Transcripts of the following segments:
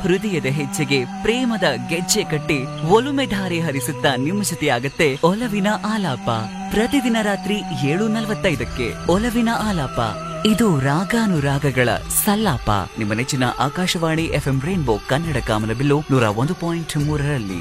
ಹೃದಯದ ಹೆಜ್ಜೆಗೆ ಪ್ರೇಮದ ಗೆಜ್ಜೆ ಕಟ್ಟಿ ಒಲುಮೆ ಧಾರೆ ಹರಿಸುತ್ತಾ ನಿಮ್ಮ ಜೊತೆಯಾಗತ್ತೆ ಒಲವಿನ ಆಲಾಪ ಪ್ರತಿದಿನ ರಾತ್ರಿ ಏಳು ನಲವತ್ತೈದಕ್ಕೆ ಒಲವಿನ ಆಲಾಪ ಇದು ರಾಗಾನುರಾಗಗಳ ಸಲ್ಲಾಪ ನಿಮ್ಮ ನೆಚ್ಚಿನ ಆಕಾಶವಾಣಿ ಎಫ್ಎಂ ರೈನ್ಬೋ ಕನ್ನಡ ಕಾಮನಬಿಲ್ಲು ನೂರ ಒಂದು ಪಾಯಿಂಟ್ ಮೂರರಲ್ಲಿ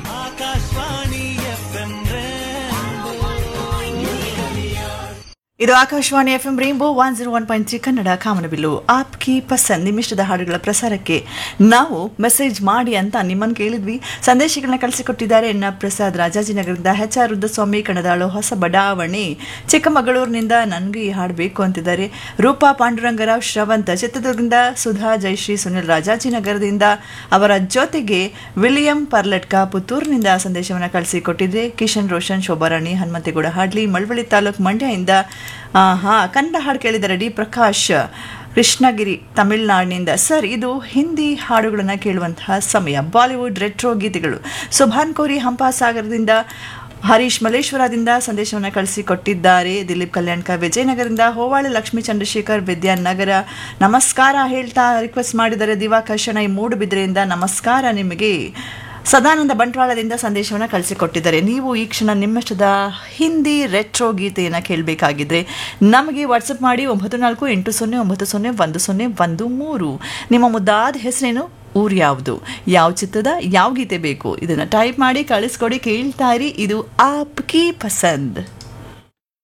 ಇದು Akashvani F M rainbow one zero one point three Kannada Kamanabillu ಆಪ್ ಕಿ ಪಸಂದ್ ನಿಮ್ಮಿಷ್ಟದ ಹಾಡುಗಳ ಪ್ರಸಾರಕ್ಕೆ ನಾವು ಮೆಸೇಜ್ ಮಾಡಿ ಅಂತ ನಿಮ್ಮನ್ನು ಕೇಳಿದ್ವಿ ಸಂದೇಶಗಳನ್ನ ಕಳಿಸಿಕೊಟ್ಟಿದ್ದಾರೆ ಎನ್ನ ಪ್ರಸಾದ್ ರಾಜಾಜಿನಗರದಿಂದ ಎಚ್ ಆರ್ ರುದ್ರಸ್ವಾಮಿ ಕಣದಾಳು ಹೊಸ ಬಡಾವಣೆ ಚಿಕ್ಕಮಗಳೂರಿನಿಂದ ನನಗೆ ಈ ಹಾಡು ಬೇಕು ಅಂತಿದ್ದಾರೆ ರೂಪಾ ಪಾಂಡುರಂಗರಾವ್ ಶ್ರವಂತ ಚಿತ್ರದುರ್ಗದಿಂದ ಸುಧಾ ಜಯಶ್ರೀ ಸುನಿಲ್ ರಾಜಾಜಿನಗರದಿಂದ ಅವರ ಜೊತೆಗೆ ವಿಲಿಯಂ ಪರ್ಲಟ್ಕ ಪುತ್ತೂರಿನಿಂದ ಸಂದೇಶವನ್ನು ಕಳಿಸಿಕೊಟ್ಟಿದ್ರೆ ಕಿಶನ್ ರೋಷನ್ ಶೋಭಾರಾಣಿ ಹನುಮಂತೇಗೌಡ ಹಾಡ್ಲಿ ಮಳವಳ್ಳಿ ತಾಲೂಕು ಮಂಡ್ಯದಿಂದ ಹಾ ಕನ್ನಡ ಹಾಡು ಕೇಳಿದ್ದಾರೆ ಡಿ ಪ್ರಕಾಶ್ ಕೃಷ್ಣಗಿರಿ ತಮಿಳುನಾಡಿನಿಂದ ಸರ್ ಇದು ಹಿಂದಿ ಹಾಡುಗಳನ್ನು ಕೇಳುವಂತಹ ಸಮಯ ಬಾಲಿವುಡ್ ರೆಟ್ರೋ ಗೀತೆಗಳು ಸುಭಾನ್ ಕೋರಿ ಹಂಪಾಸಾಗರದಿಂದ ಹರೀಶ್ ಮಲೇಶ್ವರದಿಂದ ಸಂದೇಶವನ್ನು ಕಳಿಸಿಕೊಟ್ಟಿದ್ದಾರೆ ದಿಲೀಪ್ ಕಲ್ಯಾಣ್ಕ ವಿಜಯನಗರದಿಂದ ಹೋವಾಳೆ ಲಕ್ಷ್ಮೀ ಚಂದ್ರಶೇಖರ್ ವಿದ್ಯಾನಗರ ನಮಸ್ಕಾರ ಹೇಳ್ತಾ ರಿಕ್ವೆಸ್ಟ್ ಮಾಡಿದ್ದಾರೆ ದಿವಾಕರ್ ಶೆಣೈ ಮೂಡುಬಿದ್ರೆಯಿಂದ ನಮಸ್ಕಾರ ನಿಮಗೆ ಸದಾನಂದ ಬಂಟ್ವಾಳದಿಂದ ಸಂದೇಶವನ್ನು ಕಳಿಸಿಕೊಟ್ಟಿದ್ದಾರೆ ನೀವು ಈ ಕ್ಷಣ ನಿಮ್ಮಷ್ಟದ ಹಿಂದಿ ರೆಟ್ರೋ ಗೀತೆಯನ್ನು ಕೇಳಬೇಕಾಗಿದ್ರೆ ನಮಗೆ ವಾಟ್ಸಪ್ ಮಾಡಿ ಒಂಬತ್ತು ನಾಲ್ಕು ಎಂಟು ಸೊನ್ನೆ ಒಂಬತ್ತು ಸೊನ್ನೆ ಒಂದು ಸೊನ್ನೆ ಒಂದು ಮೂರು ನಿಮ್ಮ ಮುದ್ದಾದ ಹೆಸರೇನು ಊರು ಯಾವುದು ಯಾವ ಚಿತ್ರದ ಯಾವ ಗೀತೆ ಬೇಕು ಇದನ್ನು ಟೈಪ್ ಮಾಡಿ ಕಳಿಸ್ಕೊಡಿ ಕೇಳ್ತಾ ಇರಿ ಇದು ಆಪ್ ಕಿ ಪಸಂದ್